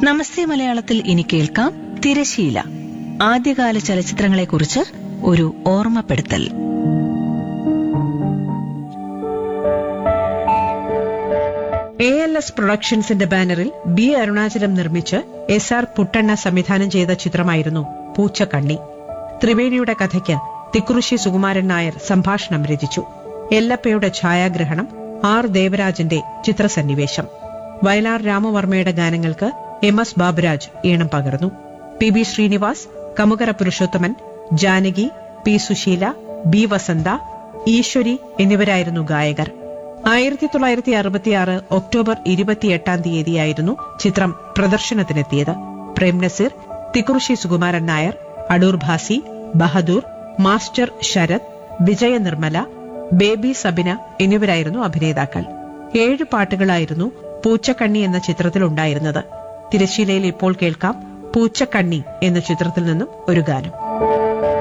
നമസ്തേ മലയാളത്തിൽ ഇനി കേൾക്കാം തിരശീല ആദ്യകാല ചലച്ചിത്രങ്ങളെക്കുറിച്ച് ഒരു ഓർമ്മപ്പെടുത്തൽ എ എൽ എസ് പ്രൊഡക്ഷൻസിന്റെ ബാനറിൽ ബി അരുണാചലം നിർമ്മിച്ച് എസ് ആർ പുട്ടണ്ണ സംവിധാനം ചെയ്ത ചിത്രമായിരുന്നു പൂച്ചക്കണ്ണി ത്രിവേണിയുടെ കഥയ്ക്ക് തിക്കുറിശി സുകുമാരൻ നായർ സംഭാഷണം രചിച്ചു എല്ലപ്പയുടെ ഛായാഗ്രഹണം ആർ ദേവരാജന്റെ ചിത്രസന്നിവേശം വയലാർ രാമവർമ്മയുടെ ഗാനങ്ങൾക്ക് എം എസ് ബാബുരാജ് ഈണം പകർന്നു P B Sreenivas Kamukara Purushothaman Janaki P Susheela B Vasantha Eswari എന്നിവരായിരുന്നു ഗായകർ ആയിരത്തി തൊള്ളായിരത്തി അറുപത്തിയാറ് ഒക്ടോബർ ഇരുപത്തിയെട്ടാം തീയതിയായിരുന്നു ചിത്രം പ്രദർശനത്തിനെത്തിയത് പ്രേം നസീർ തിക്കുറിശി സുകുമാരൻ നായർ അടൂർ ഭാസി ബഹദൂർ മാസ്റ്റർ ശരത് വിജയ നിർമ്മല ബേബി സബിന എന്നിവരായിരുന്നു അഭിനേതാക്കൾ ഏഴ് പാട്ടുകളായിരുന്നു പൂച്ചക്കണ്ണി എന്ന ചിത്രത്തിലുണ്ടായിരുന്നത് തിരശ്ശീലയിൽ ഇപ്പോൾ കേൾക്കാം പൂച്ചക്കണ്ണി എന്ന ചിത്രത്തിൽ നിന്നും ഒരു ഗാനം